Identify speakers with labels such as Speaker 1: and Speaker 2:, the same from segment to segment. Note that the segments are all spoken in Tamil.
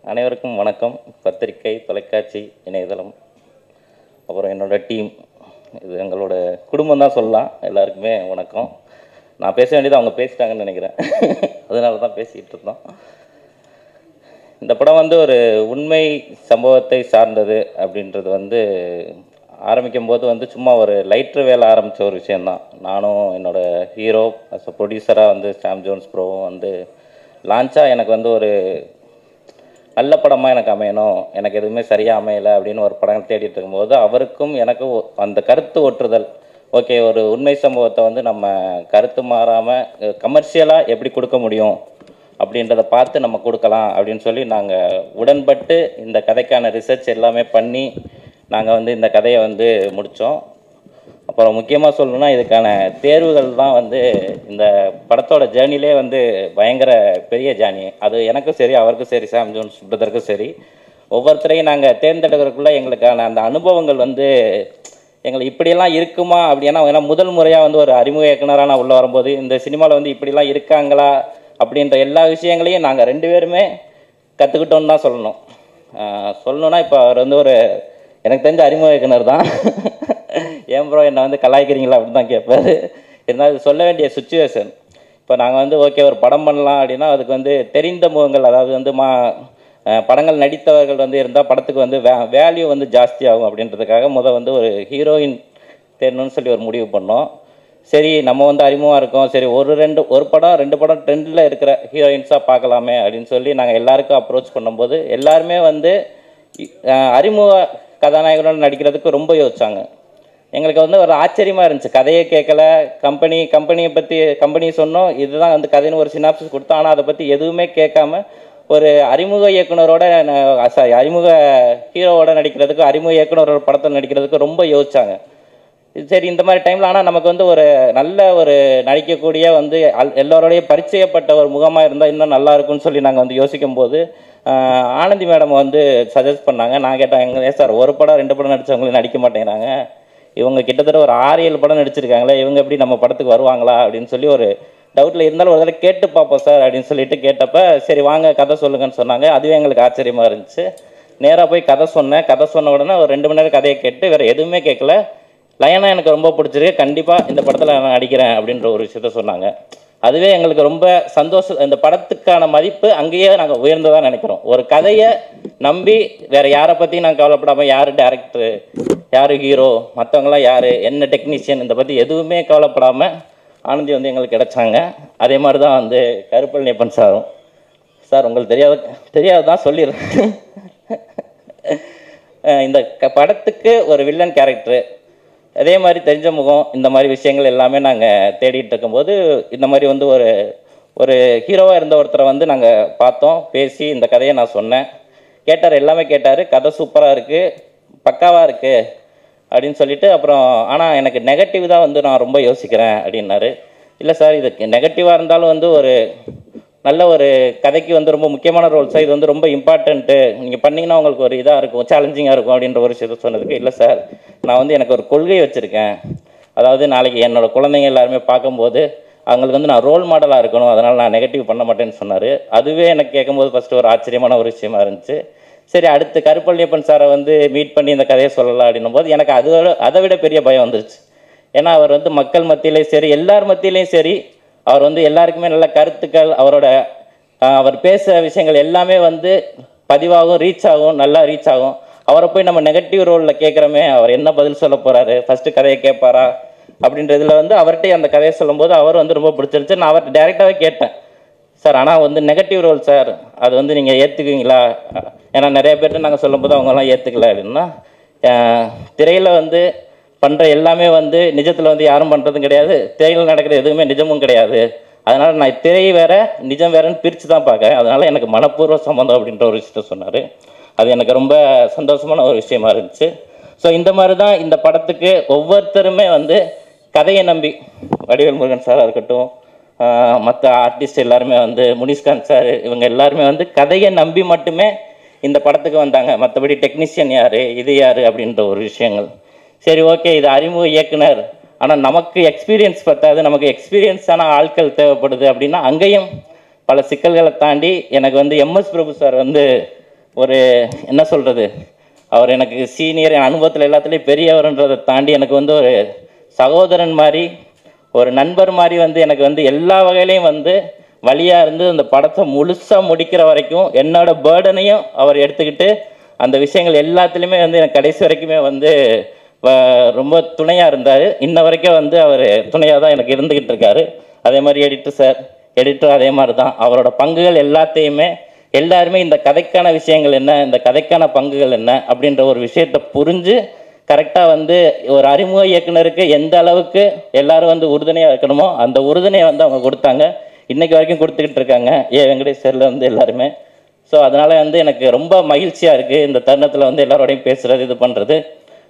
Speaker 1: அனைவருக்கும் வணக்கம் பத்திரிகை தொலைக்காட்சி இணையதளம் அப்புறம் என்னோட டீம் இது எங்களோட குடும்பம் தான் சொல்லலாம் எல்லாருக்குமே வணக்கம் நான் பேச வேண்டியது அவங்க பேசிட்டாங்கன்னு நினைக்கிறேன் அதனால தான் பேசிகிட்டு இருந்தோம் இந்த படம் வந்து ஒரு உண்மை சம்பவத்தை சார்ந்தது அப்படின்றது வந்து ஆரம்பிக்கும் போது வந்து சும்மா ஒரு லைட்ரு வேலை ஆரம்பித்த ஒரு விஷயந்தான் நானும் என்னோட ஹீரோ அஸ் அ ப்ரொடியூசராக வந்து சாம் ஜோன்ஸ் ப்ரோவும் வந்து லான்ச்சாக எனக்கு வந்து ஒரு நல்ல படமாக எனக்கு அமையணும் எனக்கு எதுவுமே சரியாக அமையலை அப்படின்னு ஒரு படம் தேடிட்டு இருக்கும்போது அவருக்கும் எனக்கும் ஒ- அந்த கருத்து ஒற்றுதல் ஓகே ஒரு உண்மை சம்பவத்தை வந்து நம்ம கருத்து மாறாமல் கமர்ஷியலாக எப்படி கொடுக்க முடியும் அப்படின்றத பார்த்து நம்ம கொடுக்கலாம் அப்படின்னு சொல்லி நாங்கள் உடன்பட்டு இந்த கதைக்கான ரிசர்ச் எல்லாமே பண்ணி நாங்கள் வந்து இந்த கதையை வந்து முடித்தோம் அப்புறம் முக்கியமாக சொல்லணும்னா இதுக்கான தேர்வுகள் தான் வந்து இந்த படத்தோட ஜேர்னிலே வந்து பயங்கர பெரிய ஜேர்னி அது எனக்கும் சரி அவருக்கும் சரி சாம் ஜோன்ஸ் பிரதருக்கும் சரி ஒவ்வொருத்தரையும் நாங்கள் தேர்ந்தெடுக்கிறதுக்குள்ளே எங்களுக்கான அந்த அனுபவங்கள் வந்து எங்களுக்கு இப்படியெல்லாம் இருக்குமா அப்படின்னா ஏன்னா முதல் முறையாக வந்து ஒரு அறிமுக இயக்குனராக நான் உள்ளே வரும்போது இந்த சினிமாவில் வந்து இப்படிலாம் இருக்காங்களா அப்படின்ற எல்லா விஷயங்களையும் நாங்கள் ரெண்டு பேருமே கற்றுக்கிட்டோன்னு தான் சொல்லணும் ஆஹ் சொல்லணும்னா இப்போ அவர் வந்து ஒரு எனக்கு தெரிஞ்ச அறிமுக இயக்குனர் தான் ஏன் ப்ரோ என்னை வந்து கலாய்க்கிறீங்களா அப்படின்னு தான் கேட்பாரு இருந்தாலும் இது சொல்ல வேண்டிய சுச்சுவேஷன் இப்போ நாங்கள் வந்து ஓகே ஒரு படம் பண்ணலாம் அப்படின்னா அதுக்கு வந்து தெரிந்த முகங்கள் அதாவது வந்து மா அஹ் படங்கள் நடித்தவர்கள் வந்து இருந்தால் படத்துக்கு வந்து வே வேல்யூ வந்து ஜாஸ்தி ஆகும் அப்படின்றதுக்காக முத வந்து ஒரு ஹீரோயின் தேடணும்னு சொல்லி ஒரு முடிவு பண்ணோம் சரி நம்ம வந்து அறிமுகமாக இருக்கோம் சரி ஒரு ரெண்டு ஒரு படம் ரெண்டு படம் ட்ரெண்டில் இருக்கிற ஹீரோயின்ஸாக பார்க்கலாமே அப்படின்னு சொல்லி நாங்கள் எல்லாருக்கும் அப்ரோச் பண்ணும்போது எல்லாருமே வந்து அஹ் அறிமுக கதாநாயகனோட நடிக்கிறதுக்கு ரொம்ப யோசிச்சாங்க எங்களுக்கு வந்து ஒரு ஆச்சரியமாக இருந்துச்சு கதையை கேட்கல கம்பெனி கம்பெனியை பற்றி கம்பெனி சொன்னோம் இதுதான் வந்து கதைன்னு ஒரு சினாப்சிஸ் கொடுத்தோம் ஆனால் அதை பற்றி எதுவுமே கேட்காம ஒரு அறிமுக இயக்குனரோட ந- sorry, அறிமுக ஹீரோவோட நடிக்கிறதுக்கு அறிமுக இயக்குனரோட படத்தில் நடிக்கிறதுக்கு ரொம்ப யோசிச்சாங்க இது சரி இந்த மாதிரி டைமில் ஆனால் நமக்கு வந்து ஒரு நல்ல ஒரு நடிக்கக்கூடிய வந்து அல்- எல்லாரோடையும் பரிச்சயப்பட்ட ஒரு முகமாக இருந்தால் இன்னும் நல்லா இருக்கும்னு சொல்லி நாங்கள் வந்து யோசிக்கும் போது ஆஹ், ஆனந்தி மேடம் வந்து சஜஸ்ட் பண்ணாங்க நான் கேட்டேன் எங்க சார் ஒரு படம் ரெண்டு படம் நடிச்சவங்களும் நடிக்க மாட்டேங்கிறாங்க இவங்க கிட்டத்தட்ட ஒரு ஆறு ஏழு படம் நடிச்சிருக்காங்களே இவங்க எப்படி நம்ம படத்துக்கு வருவாங்களா அப்படின்னு சொல்லி ஒரு டவுட்டில் இருந்தாலும் ஒரு தடவை கேட்டு பார்ப்போம் சார் அப்படின்னு சொல்லிட்டு கேட்டப்ப சரி வாங்க கதை சொல்லுங்கன்னு சொன்னாங்க அதுவே எங்களுக்கு ஆச்சரியமாக இருந்துச்சு நேராக போய் கதை சொன்னேன் கதை சொன்ன உடனே ஒரு ரெண்டு மணி நேரம் கதையை கேட்டு வேறு எதுவுமே கேட்கல லயனா எனக்கு ரொம்ப பிடிச்சிருக்கு கண்டிப்பாக இந்த படத்தில் நான் நடிக்கிறேன் அப்படின்ற ஒரு விஷயத்த சொன்னாங்க அதுவே எங்களுக்கு ரொம்ப சந்தோஷம் இந்த படத்துக்கான மதிப்பு அங்கேயே நாங்கள் உயர்ந்ததாக நினைக்கிறோம் ஒரு கதையை நம்பி வேற யாரை பற்றியும் நாங்கள் கவலைப்படாமல் யார் டேரக்டர் யார் ஹீரோ மற்றவங்களாம் யார் என்ன டெக்னீஷியன் இந்த பற்றி எதுவுமே கவலைப்படாமல் ஆனந்தி வந்து எங்களுக்கு கிடைச்சாங்க அதே மாதிரி தான் வந்து கருப்பழனியப்பன் சாரும் சார் உங்களுக்கு தெரியாத தெரியாது தான் சொல்லிடுறேன் அஹ் இந்த க- படத்துக்கு ஒரு வில்லன் கேரக்டர் அதே மாதிரி தெரிஞ்ச முகம் இந்த மாதிரி விஷயங்கள் எல்லாமே நாங்கள் தேடிட்டு இருக்கும்போது இந்த மாதிரி வந்து ஒரு ஒரு ஹீரோவாக இருந்த ஒருத்தரை வந்து நாங்கள் பார்த்தோம் பேசி இந்த கதையை நான் சொன்னேன் கேட்டார் எல்லாமே கேட்டார் கதை சூப்பராக இருக்குது பக்காவாக இருக்குது அப்படின்னு சொல்லிட்டு அப்புறம் ஆனால் எனக்கு நெகட்டிவ் தான் வந்து நான் ரொம்ப யோசிக்கிறேன் அப்படின்னாரு இல்லை சார் இதுக்கு நெகட்டிவாக இருந்தாலும் வந்து ஒரு நல்ல ஒரு கதைக்கு வந்து ரொம்ப முக்கியமான ரோல் சார் இது வந்து ரொம்ப இம்பார்ட்டண்ட்டு நீங்கள் பண்ணீங்கன்னா உங்களுக்கு ஒரு இதாக இருக்கும் சேலஞ்சிங்காக இருக்கும் அப்படின்ற ஒரு விஷயத்த சொன்னதுக்கு இல்லை சார் நான் வந்து எனக்கு ஒரு கொள்கை வச்சுருக்கேன் அதாவது நாளைக்கு என்னோட குழந்தைங்க எல்லாருமே பார்க்கும்போது அவங்களுக்கு வந்து நான் ரோல் மாடலாக இருக்கணும் அதனால் நான் நெகட்டிவ் பண்ண மாட்டேன்னு சொன்னார் அதுவே எனக்கு கேட்கும்போது ஃபஸ்ட்டு ஒரு ஆச்சரியமான ஒரு விஷயமா இருந்துச்சு சரி அடுத்து கருப்பள்ளியப்பன் சாரை வந்து மீட் பண்ணி இந்த கதையை சொல்லலாம் அப்படின்னும் போது எனக்கு அதோட அதை விட பெரிய பயம் வந்துருச்சு ஏன்னா அவர் வந்து மக்கள் மத்தியிலையும் சரி எல்லார் மத்தியிலையும் சரி அவர் வந்து எல்லாருக்குமே நல்ல கருத்துக்கள் அவரோட ஆஹ், அவர் பேசுகிற விஷயங்கள் எல்லாமே வந்து பதிவாகும் ரீச் ஆகும் நல்லா ரீச் ஆகும் அவரை போய் நம்ம நெகட்டிவ் ரோலில் கேட்குறோமே அவர் என்ன பதில் சொல்ல போகிறாரு ஃபஸ்ட்டு கதையை கேட்பாரா அப்படின்றதுல வந்து அவர்கிட்ட அந்த கதையை சொல்லும்போது அவர் வந்து ரொம்ப பிடிச்சிருச்சு நான் அவர்கிட்ட டேரெக்டாகவே கேட்டேன் சார் ஆனால் வந்து நெகட்டிவ் ரோல் சார் அது வந்து நீங்கள் ஏற்றுக்குவீங்களா ஏன்னா நிறைய பேர்ட்ட நாங்கள் சொல்லும்போது அவங்கெல்லாம் ஏற்றுக்கல அப்படின்னா திரையில் வந்து பண்ணுற எல்லாமே வந்து நிஜத்தில் வந்து யாரும் பண்ணுறதும் கிடையாது திரையில் நடக்கிற எதுவுமே நிஜமும் கிடையாது அதனால் நான் திரை வேற நிஜம் வேறன்னு பிரித்து தான் பார்க்கறேன் அதனால் எனக்கு மனப்பூர்வ சம்மந்தம் அப்படின்ற ஒரு விஷயத்த சொன்னார் அது எனக்கு ரொம்ப சந்தோஷமான ஒரு விஷயமா இருந்துச்சு ஸோ இந்த மாதிரி தான் இந்த படத்துக்கு ஒவ்வொருத்தருமே வந்து கதையை நம்பி வடிவேல் முருகன் சாராக இருக்கட்டும் மற்ற ஆர்டிஸ்ட் எல்லாருமே வந்து முனிஷ்காந்த் சார் இவங்க எல்லாருமே வந்து கதையை நம்பி மட்டுமே இந்த படத்துக்கு வந்தாங்க மற்றபடி டெக்னீஷியன் யார் இது யார் அப்படின்ற ஒரு விஷயங்கள் சரி ஓகே இது அறிமுக இயக்குனர் ஆனால் நமக்கு எக்ஸ்பீரியன்ஸ் பத்தாது நமக்கு எக்ஸ்பீரியன்ஸான ஆட்கள் தேவைப்படுது அப்படின்னா அங்கேயும் பல சிக்கல்களை தாண்டி எனக்கு வந்து எம்எஸ் பிரபு சார் வந்து ஒரு என்ன சொல்கிறது அவர் எனக்கு சீனியர் என் அனுபவத்தில் எல்லாத்துலேயும் பெரியவர்ன்றதை தாண்டி எனக்கு வந்து ஒரு சகோதரன் மாதிரி ஒரு நண்பர் மாதிரி வந்து எனக்கு வந்து எல்லா வகையிலையும் வந்து வழியாக இருந்து அந்த படத்தை முழுசாக முடிக்கிற வரைக்கும் என்னோட பேர்டனையும் அவர் எடுத்துக்கிட்டு அந்த விஷயங்கள் எல்லாத்துலேயுமே வந்து எனக்கு கடைசி வரைக்குமே வந்து வ- ரொம்ப துணையாக இருந்தார் இன்ன வரைக்கும் வந்து அவர் துணையாக தான் எனக்கு இருந்துக்கிட்டு இருக்காரு அதே மாதிரி எடிட்டர் சார் எடிட்டர் அதே மாதிரி தான் அவரோட பங்குகள் எல்லாத்தையுமே எல்லாருமே இந்த கதைக்கான விஷயங்கள் என்ன இந்த கதைக்கான பங்குகள் என்ன அப்படின்ற ஒரு விஷயத்தை புரிஞ்சு கரெக்டாக வந்து ஒரு அறிமுக இயக்குனருக்கு எந்த அளவுக்கு எல்லாரும் வந்து உறுதுணையாக இருக்கணுமோ அந்த உறுதுணையை வந்து அவங்க கொடுத்தாங்க இன்னைக்கு வரைக்கும் கொடுத்துக்கிட்டு இருக்காங்க ஏ வெங்கடேஷ் சார்ல வந்து எல்லாருமே ஸோ அதனால் வந்து எனக்கு ரொம்ப மகிழ்ச்சியாக இருக்குது இந்த தருணத்தில் வந்து எல்லாரோடையும் பேசுகிறது இது பண்ணுறது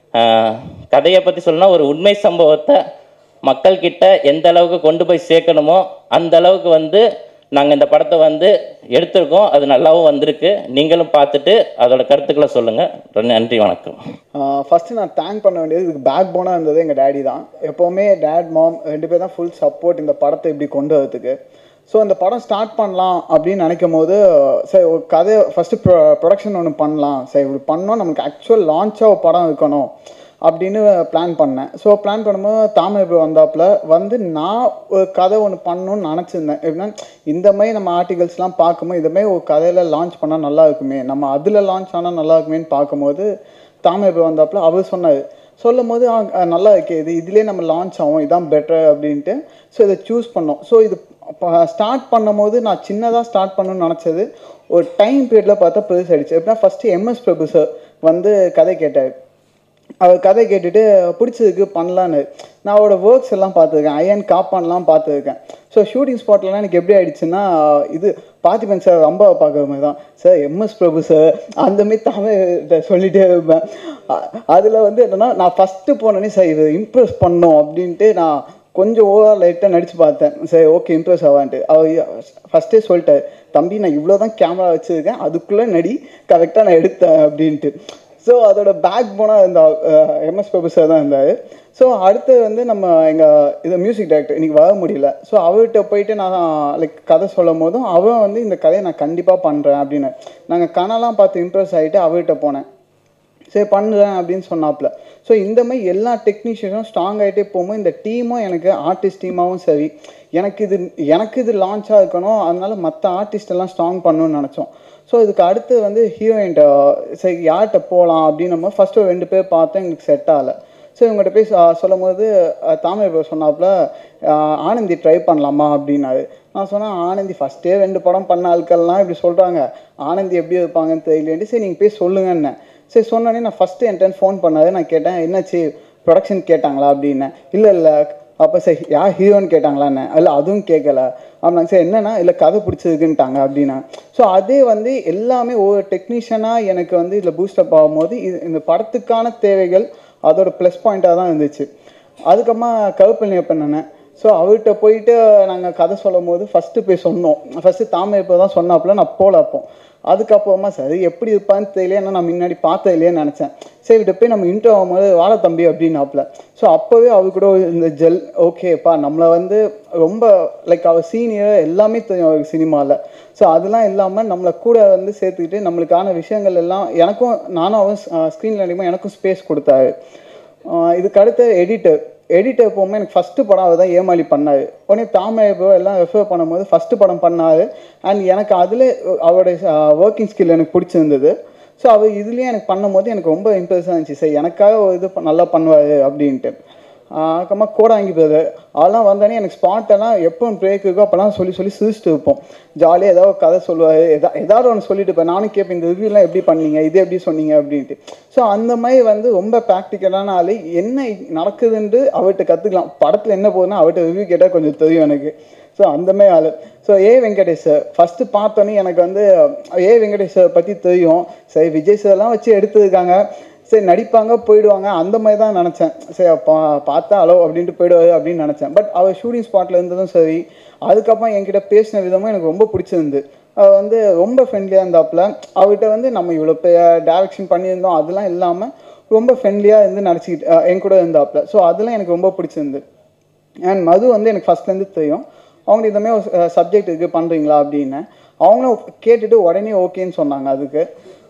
Speaker 1: கதையை பற்றி சொல்லணும்னா ஒரு உண்மை சம்பவத்தை மக்கள்கிட்ட எந்த அளவுக்கு கொண்டு போய் சேர்க்கணுமோ அந்த அளவுக்கு வந்து நாங்கள் இந்த படத்தை வந்து எடுத்திருக்கோம் அது நல்லாவும் வந்திருக்கு நீங்களும் பார்த்துட்டு அதோட கருத்துக்களை சொல்லுங்கள் நன்றி வணக்கம்
Speaker 2: ஃபஸ்ட்டு நான் தேங்க் பண்ண வேண்டியது இதுக்கு பேக் போனாக இருந்தது எங்கள் டேடி தான் எப்போவுமே டேட் மாம் ரெண்டு பேர் தான் ஃபுல் சப்போர்ட் இந்த படத்தை இப்படி கொண்டு வரதுக்கு ஸோ இந்த படம் ஸ்டார்ட் பண்ணலாம் அப்படின்னு நினைக்கும் போது சரி ஒரு கதை ஃபஸ்ட்டு ப்ரொ ப்ரொடக்ஷன் ஒன்று பண்ணலாம் சரி இப்படி பண்ணோம் நமக்கு ஆக்சுவல் லான்ச்சாக ஒரு படம் இருக்கணும் அப்படின்னு பிளான் பண்ணேன் ஸோ பிளான் பண்ணும்போது தாமரை ப்ரோ வந்தாப்புல வந்து நான் ஒரு கதை ஒன்று பண்ணணும்னு நினச்சிருந்தேன் எப்படின்னா இந்த மாதிரி நம்ம ஆர்டிகல்ஸ்லாம் பார்க்கும்போது இந்த மாதிரி ஒரு கதையில் லான்ச் பண்ணால் நல்லா இருக்குமே நம்ம அதில் லான்ச் ஆனால் நல்லா இருக்குமேன்னு பார்க்கும்போது தாமரை ப்ரோ வந்தாப்புல அவர் சொன்னார் சொல்லும் போது ஆ, ஆ, நல்லா இருக்கே இது இதுலேயே நம்ம லான்ச் ஆகும் இதான் பெட்டர் அப்படின்ட்டு ஸோ இதை சூஸ் பண்ணோம் ஸோ இது ஸ்டார்ட் பண்ணும்போது நான் சின்னதாக ஸ்டார்ட் பண்ணணும்னு நினச்சது ஒரு டைம் பீரியடில் பார்த்தா பெருசாகிடுச்சு எப்படின்னா ஃபஸ்ட்டு எம்எஸ் பிரபு சார் வந்து கதை கேட்டார் அவர் கதை கேட்டுட்டு பிடிச்சதுக்கு பண்ணலான்னு நான் அவரோட ஒர்க்ஸ் எல்லாம் பார்த்துருக்கேன் ஐயன் காப்பான்லாம் பார்த்துருக்கேன் ஸோ ஷூட்டிங் ஸ்பாட்லலாம் எனக்கு எப்படி ஆயிடுச்சுன்னா இது பார்த்திபன் சார் ரொம்ப பார்க்குற மாதிரி தான் சார் எம்எஸ் பிரபு சார் அந்த மாதிரி தமிழ் சொல்லிட்டே இருப்பேன் அதில் வந்து என்னன்னா நான் ஃபஸ்ட்டு போனோடனே சார் இது இம்ப்ரெஸ் பண்ணோம் அப்படின்ட்டு நான் கொஞ்சம் ஓவரால் லைட்டாக நடிச்சு பார்த்தேன் சரி ஓகே இம்ப்ரெஸ் ஆவான்ட்டு அவர் ஃபஸ்ட்டே சொல்லிட்டார் தம்பி நான் இவ்வளோ தான் கேமரா வச்சுருக்கேன் அதுக்குள்ளே நடி கரெக்டாக நான் எடுத்தேன் அப்படின்ட்டு ஸோ அதோட பேக் போனால் இந்த எம்எஸ் பிரபு சார் தான் இருந்தார் ஸோ அடுத்து வந்து நம்ம எங்கள் இது மியூசிக் டைரக்டர் இன்னைக்கு வர முடியல ஸோ அவர்கிட்ட போயிட்டு நான் லைக் கதை சொல்லும் போதும் அவன் வந்து இந்த கதையை நான் கண்டிப்பாக பண்ணுறேன் அப்படின்னு நாங்கள் கனலாம் பார்த்து இம்ப்ரெஸ் ஆகிட்டு அவர்கிட்ட போனேன் சரி பண்ணுறேன் அப்படின்னு சொன்னாப்புல ஸோ இந்த மாதிரி எல்லா டெக்னீஷியனும் ஸ்ட்ராங் ஆகிட்டே போகும்போது இந்த டீமும் எனக்கு ஆர்டிஸ்ட் டீமாகவும் சரி எனக்கு இது எனக்கு இது லான்ச்சாக இருக்கணும் அதனால மற்ற ஆர்டிஸ்ட் எல்லாம் ஸ்ட்ராங் பண்ணணும்னு நினச்சோம் ஸோ இதுக்கு அடுத்து வந்து ஹீரோயின்ட்ட சரி யார்கிட்ட போகலாம் அப்படின்னு நம்ம ஃபஸ்ட்டு ஒரு ரெண்டு பேர் பார்த்தோம் எங்களுக்கு செட் ஆகலை ஸோ இவங்ககிட்ட போய் சொ- சொல்லும் போது அஹ், தாமரை ப்ரோ சொன்னாப்புல அஹ், ஆனந்தி ட்ரை பண்ணலாமா அப்படின்னாரு நான் சொன்னேன் ஆனந்தி ஃபஸ்ட்டே ரெண்டு படம் பண்ண ஆட்கள்லாம் இப்படி சொல்கிறாங்க ஆனந்தி எப்படி இருப்பாங்கன்னு தெரியலேன்ட்டு சரி நீங்கள் போய் சொல்லுங்கன்னு சரி சொன்னோடனே நான் ஃபஸ்ட்டு என்கிட்ட ஃபோன் பண்ணாரு நான் கேட்டேன் என்னாச்சு ப்ரொடக்ஷன் கேட்டாங்களா அப்படின்னேன் இல்லை இல்லை அப்போ சரி யார் ஹீரோன்னு கேட்டாங்களான்னு இல்லை அதுவும் கேட்கல அப்படின்னாங்க சரி என்னன்னா இல்லை கதை பிடிச்சதுக்குன்ட்டாங்க அப்படின்னா ஸோ அதே வந்து எல்லாமே ஒவ்வொரு டெக்னீஷியனாக எனக்கு வந்து இதில் பூஸ்டப் ஆகும்போது இது இந்த படத்துக்கான தேவைகள் அதோட ப்ளஸ் பாயிண்ட்டாக தான் இருந்துச்சு அதுக்கப்புறமா கருப்பண்ணி பண்ணேன் ஸோ அவர்கிட்ட போயிட்டு நாங்கள் கதை சொல்லும் போது ஃபஸ்ட்டு போய் சொன்னோம் ஃபஸ்ட்டு தாமரை இப்போ தான் சொன்னாப்புல நான் போல அப்போ அதுக்கப்புறமா சரி எப்படி இருப்பான்னு தெரியல ஏன்னா நான் முன்னாடி பார்த்தது இல்லையேன்னு நினச்சேன் சரி விட்டு போய் நம்ம இன்டர் ஆகும்போது வாழ தம்பி அப்படின்னாப்புல ஸோ அப்போவே அவர் கூட இந்த ஜெல் ஓகேப்பா நம்மளை வந்து ரொம்ப லைக் அவர் சீனியர் எல்லாமே தெரியும் அவருக்கு சினிமாவில் ஸோ அதெல்லாம் இல்லாமல் நம்மளை கூட வந்து சேர்த்துக்கிட்டு நம்மளுக்கான விஷயங்கள் எல்லாம் எனக்கும் நானும் அவன் ஸ்க்ரீனில் நடிக்கும்போது எனக்கும் ஸ்பேஸ் கொடுத்தாரு ஆஹ் இதுக்கு அடுத்து எடிட்டர் எடிட்டர் போகும்போது எனக்கு ஃபஸ்ட்டு படம் அவர் தான் ஏமாளி பண்ணார் உடனே தாமரை bro எல்லாம் ரெஃபர் பண்ணும்போது ஃபஸ்ட்டு படம் பண்ணார் அண்ட் எனக்கு அதில் அவருடைய ஒர்க்கிங் ஸ்கில் எனக்கு பிடிச்சிருந்தது ஸோ அவர் இதுலேயே எனக்கு பண்ணும்போது எனக்கு ரொம்ப இம்ப்ரெஸ்ஸாக இருந்துச்சு சரி எனக்காக ஒரு இது ப- நல்லா பண்ணுவார் அப்படின்ட்டு அப்புறமா கோடாங்கி பிரதர் அதெல்லாம் வந்தோடனே எனக்கு ஸ்பாட் எல்லாம் எப்போ பிரேக் இருக்கோ அப்போல்லாம் சொல்லி சொல்லி சிரிச்சுட்டு இருப்போம் ஜாலியாக ஏதாவது ஒரு கதை சொல்லுவார் எதா ஏதாவது ஒன்று சொல்லிட்டு இருப்பேன் நானும் கேட்பேன் இந்த ரிவ்யூலாம் எப்படி பண்ணீங்க இது எப்படி சொன்னீங்க அப்படின்ட்டு ஸோ அந்த மாதிரி வந்து ரொம்ப ப்ராக்டிக்கலான ஆள் என்ன நடக்குதுன்ட்டு அவர்கிட்ட கற்றுக்கலாம் படத்தில் என்ன போகுதுன்னா அவர்கிட்ட ரிவ்யூ கேட்டால் கொஞ்சம் தெரியும் எனக்கு ஸோ அந்த மாதிரி ஆள் so A Venkatesh sir first பார்த்தோன்னே எனக்கு வந்து ஏ வெங்கடேஷ் சார் பற்றி தெரியும் சரி விஜய் சார்லாம் வச்சு எடுத்திருக்காங்க சரி நடிப்பாங்க போயிடுவாங்க அந்த மாதிரி தான் நினச்சேன் சரி பா பார்த்தா ஹலோ அப்படின்ட்டு போயிடுவாரு அப்படின்னு நினச்சேன் பட் அவர் ஷூட்டிங் ஸ்பாட்டில் இருந்ததும் சரி அதுக்கப்புறம் என்கிட்ட பேசின விதமும் எனக்கு ரொம்ப பிடிச்சிருந்து அவர் வந்து ரொம்ப ஃப்ரெண்ட்லியாக இருந்தாப்புல அவர்கிட்ட வந்து நம்ம இவ்வளோ டேரக்ஷன் பண்ணியிருந்தோம் அதெல்லாம் இல்லாமல் ரொம்ப ஃப்ரெண்ட்லியாக இருந்து நடிச்சிக்கிட்டு அஹ் என் கூட இருந்தாப்புல ஸோ அதெல்லாம் எனக்கு ரொம்ப பிடிச்சிருந்து அண்ட் மது வந்து எனக்கு ஃபஸ்ட்லேருந்து தெரியும் அவங்க இந்த மாதிரி ஒரு சப்ஜெக்ட் இருக்குது பண்ணுறீங்களா அப்படின்னு அவங்களும் கேட்டுட்டு உடனே ஓகேன்னு சொன்னாங்க அதுக்கு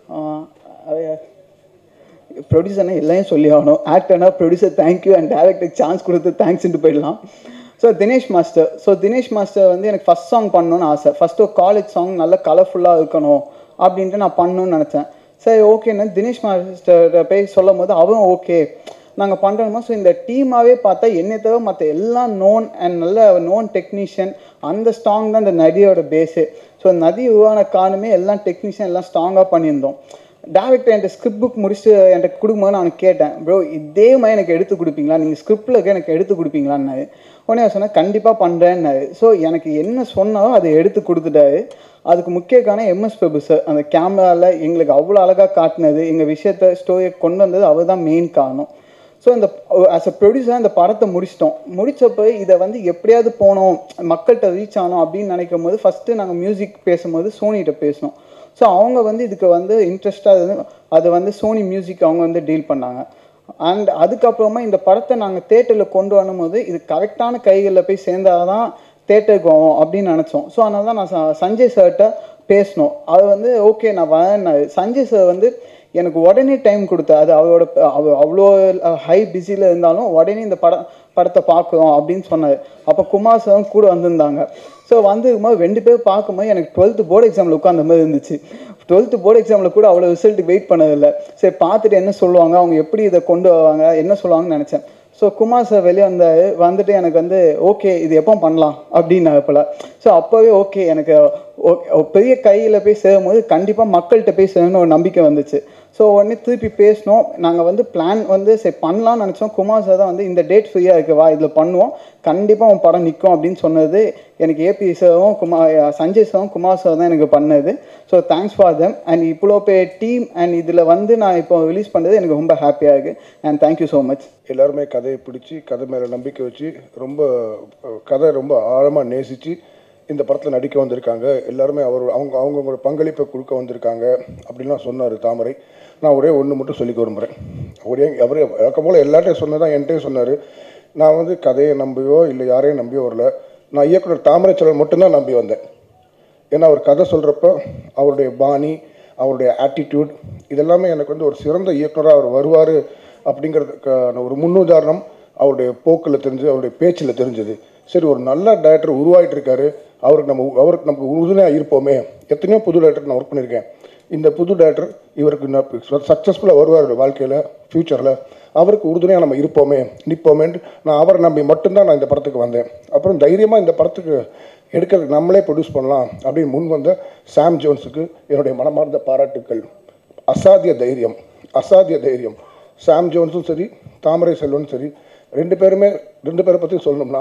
Speaker 2: ப்ரொடியூசர்னா எல்லாம் சொல்லி ஆகணும் ஆக்டர்னா ப்ரொடியூசர் தேங்க்யூ அண்ட் டேரக்டருக்கு சான்ஸ் கொடுத்து தேங்க்ஸ்ன்ட்டு போயிடலாம் so Dinesh master so Dinesh master வந்து எனக்கு ஃபஸ்ட் சாங் பண்ணணும்னு ஆசை ஃபஸ்ட்டு ஒரு காலேஜ் சாங் நல்ல கலர்ஃபுல்லாக இருக்கணும் அப்படின்ட்டு நான் பண்ணணும்னு நினச்சேன் சரி ஓகேன்னு தினேஷ் மாஸ்டர்கிட்ட போய் சொல்லும் போது அவன் ஓகே நாங்கள் பண்ணுறோமோ ஸோ இந்த டீமாகவே பார்த்தா என்னை தவிர மற்ற எல்லாம் நோன் அண்ட் நல்ல நோன் டெக்னீஷியன் அந்த ஸ்ட்ராங் தான் இந்த நதியோட பேஸு ஸோ நதி உருவான காரணமே எல்லாம் டெக்னீஷியன் எல்லாம் ஸ்ட்ராங்காக பண்ணியிருந்தோம் டேரக்டர் என்கிட்ட ஸ்கிரிப்ட் புக் முடிச்சுட்டு என்கிட்ட கொடுக்கும்போது நான் கேட்டேன் ப்ரோ இதே மாதிரி எனக்கு எடுத்து கொடுப்பீங்களா நீங்கள் ஸ்கிரிப்டில் இருக்க எனக்கு எடுத்து கொடுப்பீங்களான்னாரு உடனே அவர் சொன்னேன் கண்டிப்பாக பண்ணுறேன்னாரு ஸோ எனக்கு என்ன சொன்னாலும் அதை எடுத்து கொடுத்துட்டாரு அதுக்கு முக்கிய காரணம் எம்எஸ் பிரபு சார் அந்த கேமராவில் எங்களுக்கு அவ்வளோ அழகாக காட்டினது எங்கள் விஷயத்த ஸ்டோரியை கொண்டு வந்தது அவர் தான் மெயின் காரணம் ஸோ இந்த ஆஸ் அ ப்ரொடியூசர் இந்த படத்தை முடிச்சிட்டோம் முடிச்சப்போ இதை வந்து எப்படியாவது போனோம் மக்கள்கிட்ட ரீச் ஆனோம் அப்படின்னு நினைக்கும் போது ஃபஸ்ட்டு நாங்கள் மியூசிக் பேசும்போது சோனிகிட்ட பேசினோம் ஸோ அவங்க வந்து இதுக்கு வந்து இன்ட்ரெஸ்டாக அது வந்து சோனி மியூசிக் அவங்க வந்து டீல் பண்ணாங்க அண்ட் அதுக்கப்புறமா இந்த படத்தை நாங்கள் தேட்டரில் கொண்டு வரும்போது இது கரெக்டான கைகளில் போய் சேர்ந்தால் தான் தேட்டருக்கு போவோம் அப்படின்னு நினச்சோம் ஸோ அதனால தான் நான் ச- சஞ்சய் சார்கிட்ட பேசினோம் அது வந்து ஓகே நான் வரேன் சஞ்சய் சார் வந்து எனக்கு உடனே டைம் கொடுத்தாரு அது அவரோட அவ அவ்வளோ ஹை பிஸியில் இருந்தாலும் உடனே இந்த படம் படத்தை பார்க்குறோம் அப்படின்னு சொன்னார் அப்போ குமார் சாரும் கூட வந்திருந்தாங்க ஸோ வந்திருக்கும்போது ரெண்டு பேர் பார்க்கும்போது எனக்கு டுவெல்த்து போர்டு எக்ஸாமில் உட்காந்த மாதிரி இருந்துச்சு டுவெல்த்து போர்டு எக்ஸாமில் கூட அவ்வளோ ரிசல்ட்டுக்கு வெயிட் பண்ணதில்லை சரி பார்த்துட்டு என்ன சொல்லுவாங்க அவங்க எப்படி இதை கொண்டு வருவாங்க என்ன சொல்லுவாங்கன்னு நினச்சேன் ஸோ குமார் சார் வெளியே வந்தார் வந்துட்டு எனக்கு வந்து ஓகே இது எப்போ பண்ணலாம் அப்படின்னு போல ஸோ அப்போவே ஓகே எனக்கு ஓ- ஒரு பெரிய கையில் போய் சேரும்போது கண்டிப்பாக மக்கள்கிட்ட போய் சேரணும்னு ஒரு நம்பிக்கை வந்துச்சு ஸோ உடனே திருப்பி பேசினோம் நாங்கள் வந்து பிளான் வந்து சரி பண்ணலாம்னு நினச்சோம் குமார் சார் தான் வந்து இந்த டேட் ஃப்ரீயாக இருக்கு வா இதில் பண்ணுவோம் கண்டிப்பாக உன் படம் நிற்கும் அப்படின்னு சொன்னது எனக்கு ஏபி சாரும் குமார் சஞ்சய் சாரும் குமார் சார் தான் எனக்கு பண்ணது so thanks for them and இவ்வளோ பெரிய டீம் அண்ட் இதில் வந்து நான் இப்போ ரிலீஸ் பண்ணது எனக்கு ரொம்ப ஹாப்பியாக இருக்குது அண்ட் தேங்க்யூ ஸோ மச்
Speaker 3: எல்லாருமே கதையை பிடிச்சி கதை மேலே நம்பிக்கை வச்சு ரொம்ப அஹ், கதை ரொம்ப ஆழமாக நேசித்து இந்த படத்தில் நடிக்க வந்திருக்காங்க எல்லாருமே அவர் அவங்க அவங்கவுங்களோட பங்களிப்பை கொடுக்க வந்திருக்காங்க அப்படின்லாம் சொன்னார் தாமரை நான் ஒரே ஒன்று மட்டும் சொல்லிக்க விரும்புகிறேன் ஒரே அவர் வழக்கம் போல் எல்லார்ட்டையும் சொன்னதான் என்கிட்டயும் சொன்னார் நான் வந்து கதையை நம்பியோ இல்லை யாரையும் நம்பியோ வரல நான் இயக்குனர் தாமரை செல்வன் மட்டும்தான் நம்பி வந்தேன் ஏன்னா அவர் கதை சொல்கிறப்ப அவருடைய பாணி அவருடைய ஆட்டிடியூட் இதெல்லாமே எனக்கு வந்து ஒரு சிறந்த இயக்குனராக அவர் வருவார் அப்படிங்கிறதுக்கான ஒரு முன்னுதாரணம் அவருடைய போக்கில் தெரிஞ்சு அவருடைய பேச்சில் தெரிஞ்சது சரி ஒரு நல்ல டைரக்டர் உருவாகிட்டு இருக்காரு அவருக்கு நம்ம அவருக்கு நமக்கு உறுதுணையாக இருப்போமே எத்தனையோ புது டைரக்டர் நான் ஒர்க் பண்ணியிருக்கேன் இந்த புது டைரக்டர் இவருக்கு சக்ஸஸ்ஃபுல்லாக வருவார் வாழ்க்கையில் ஃப்யூச்சரில் அவருக்கு உறுதுணையாக நம்ம இருப்போமே நிற்போமேன்ட்டு நான் அவரை நம்பி மட்டும்தான் நான் இந்த படத்துக்கு வந்தேன் அப்புறம் தைரியமாக இந்த படத்துக்கு எடுக்கிறதுக்கு நம்மளே ப்ரொடியூஸ் பண்ணலாம் அப்படின்னு முன் வந்த சாம் ஜோன்ஸுக்கு என்னுடைய மனமார்ந்த பாராட்டுக்கள் அசாத்திய தைரியம் அசாத்திய தைரியம் சாம் ஜோன்ஸும் சரி தாமரை செல்வனும் சரி ரெண்டு பேருமே ரெண்டு பேரை பற்றி சொல்லணும்னா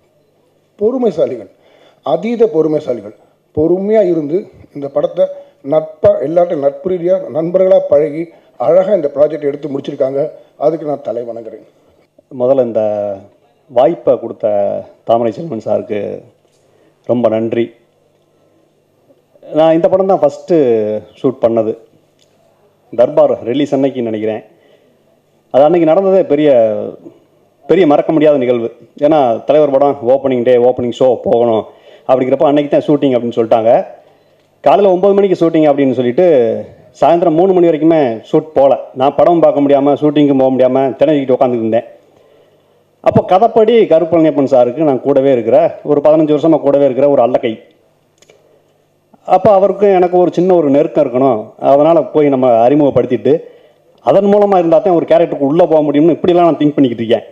Speaker 3: பொறுமைசாலிகள் அதீத பொறுமைசாலிகள் பொறுமையாக இருந்து இந்த படத்தை நட்பாக எல்லார்ட்டையும் நட்பு ரீதியாக நண்பர்களாக பழகி அழகாக இந்த ப்ராஜெக்ட் எடுத்து முடிச்சிருக்காங்க அதுக்கு நான் தலை வணங்குறேன்
Speaker 4: முதல்ல இந்த வாய்ப்பை கொடுத்த தாமரை செல்வன் சாருக்கு ரொம்ப நன்றி நான் இந்த படம் தான் ஃபஸ்ட்டு ஷூட் பண்ணது தர்பார் ரிலீஸ் அன்னைக்கு நினைக்கிறேன் அது அன்னைக்கு நடந்ததே பெரிய பெரிய மறக்க முடியாத நிகழ்வு ஏன்னா தலைவர் படம் ஓப்பனிங் டே ஓப்பனிங் ஷோ போகணும் அப்படிங்கிறப்ப அன்னைக்கு தான் ஷூட்டிங் அப்படின்னு சொல்லிட்டாங்க காலையில் ஒம்பது மணிக்கு ஷூட்டிங் அப்படின்னு சொல்லிட்டு சாயந்தரம் மூணு மணி வரைக்குமே ஷூட் போகல நான் படம் பார்க்க முடியாமல் ஷூட்டிங்க்கு போக முடியாமல் திணறிக்கிட்டு உட்காந்துட்டு இருந்தேன் அப்போ கதைப்படி கருப்பழனியப்பன் சாருக்கு நான் கூடவே இருக்கிற ஒரு பதினஞ்சு வருஷமாக கூடவே இருக்கிற ஒரு அல்லக்கை அப்போ அவருக்கும் எனக்கு ஒரு சின்ன ஒரு நெருக்கம் இருக்கணும் அதனால் போய் நம்ம அறிமுகப்படுத்திட்டு அதன் மூலமாக இருந்தால் தான் ஒரு கேரக்டருக்கு உள்ளே போக முடியும்னு இப்படிலாம் நான் திங்க் பண்ணிக்கிட்டு இருக்கேன்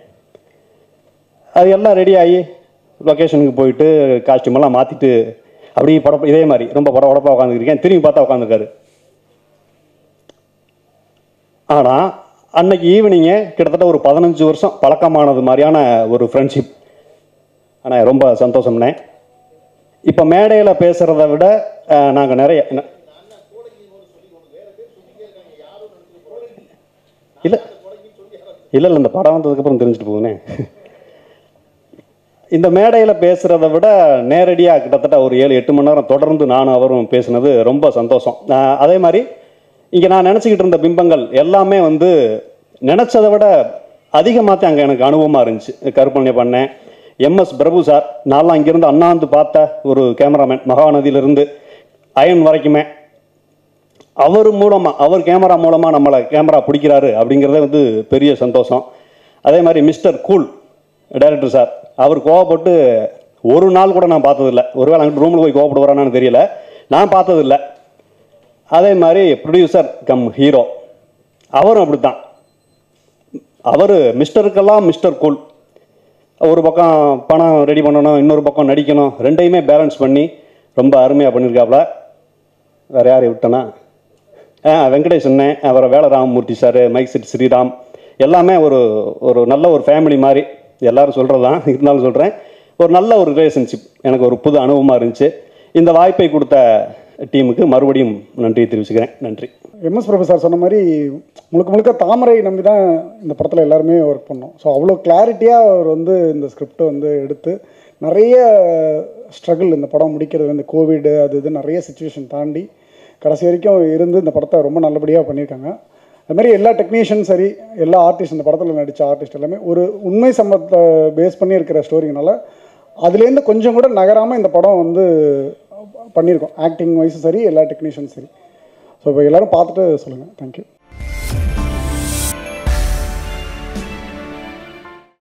Speaker 4: அது எல்லாம் ரெடி ஆகி லொக்கேஷனுக்கு போயிட்டு காஸ்டியூம் எல்லாம் மாற்றிட்டு அப்படியே படம் இதே மாதிரி ரொம்ப படம் உடப்பாக உட்காந்துருக்கேன் திரும்பி பார்த்தா உட்காந்துருக்காரு ஆனால் அன்னைக்கு ஈவினிங்கே கிட்டத்தட்ட ஒரு பதினஞ்சு வருஷம் பழக்கமானது மாதிரியான ஒரு ஃப்ரெண்ட்ஷிப் ஆனால் ரொம்ப சந்தோஷம்னே இப்போ மேடையில் பேசுகிறத விட நாங்கள் நிறைய ந- இல்லை இல்லை இல்லை இந்த படம் வந்ததுக்கப்புறம் தெரிஞ்சுட்டு போகுனே இந்த மேடையில் பேசுகிறத விட நேரடியாக கிட்டத்தட்ட ஒரு ஏழு எட்டு மணி நேரம் தொடர்ந்து நானும் அவரும் பேசுனது ரொம்ப சந்தோஷம் ஆஹ் அதே மாதிரி இங்கே நான் நினச்சிக்கிட்டு இருந்த பிம்பங்கள் எல்லாமே வந்து நினச்சதை விட அதிகமாக தான் அங்கே எனக்கு அனுபவமாக இருந்துச்சு கருப்பண்ணை பண்ணேன் எம்எஸ் பிரபு சார் நான்லாம் இங்கேருந்து அண்ணாந்து பார்த்த ஒரு கேமராமேன் மகாநதியிலிருந்து அயன் வரைக்குமே அவர் மூலமாக அவர் கேமரா மூலமாக நம்மளை கேமரா பிடிக்கிறாரு அப்படிங்கிறதே வந்து பெரிய சந்தோஷம் அதே மாதிரி மிஸ்டர் கூல் டைரக்டர் சார் அவர் கோவப்பட்டு ஒரு நாள் கூட நான் பார்த்ததில்ல ஒருவேளை அங்கிட்டு ரூமில் போய் கோவப்படுவாரான்னு தெரியல நான் பார்த்ததில்ல அதே மாதிரி ப்ரொடியூசர் கம் ஹீரோ அவரும் அப்படித்தான் அவர் மிஸ்டருக்கெல்லாம் மிஸ்டர் கூல் ஒரு பக்கம் பணம் ரெடி பண்ணணும் இன்னொரு பக்கம் நடிக்கணும் ரெண்டையுமே பேலன்ஸ் பண்ணி ரொம்ப அருமையாக பண்ணியிருக்காப்புல வேறு யாரை விட்டனா ஆ வெங்கடேஷ் அண்ணன் அப்புறம் வேல Ramamurthy sir mike set Sriram எல்லாமே ஒரு ஒரு நல்ல ஒரு ஃபேமிலி மாதிரி எல்லாரும் சொல்கிறது தான் இருந்தாலும் சொல்கிறேன் ஒரு நல்ல ஒரு ரிலேஷன்ஷிப் எனக்கு ஒரு புது அனுபவமாக இருந்துச்சு இந்த வாய்ப்பை கொடுத்த டீமுக்கு மறுபடியும் நன்றி தெரிவிச்சுக்கிறேன் நன்றி
Speaker 5: எம்எஸ் பிரபு சார் சொன்ன மாதிரி முழுக்க முழுக்க தாமரை நம்பி தான் இந்த படத்தில் எல்லாருமே ஒர்க் பண்ணோம் ஸோ அவ்வளோ கிளாரிட்டியாக அவர் வந்து இந்த ஸ்கிரிப்டை வந்து எடுத்து நிறைய ஸ்ட்ரகிள் இந்த படம் முடிக்கிறது இந்த கோவிடு அது இது நிறைய சுச்சுவேஷன் தாண்டி கடைசி வரைக்கும் இருந்து இந்த படத்தை ரொம்ப நல்லபடியாக பண்ணியிருக்காங்க அது மாதிரி எல்லா டெக்னீஷியன் சரி எல்லா ஆர்டிஸ்ட் இந்த படத்தில் நடித்த ஆர்டிஸ்ட் எல்லாமே ஒரு உண்மை சம்பவத்தை பேஸ் பண்ணி இருக்கிற ஸ்டோரிங்கனால அதுலேருந்து கொஞ்சம் கூட நகராமல் இந்த படம் வந்து பண்ணியிருக்கோம் ஆக்டிங் வைஸும் சரி எல்லா டெக்னீஷியன்ஸும் சரி ஸோ இப்போ எல்லோரும் பார்த்துட்டு சொல்லுங்கள் தேங்க்யூ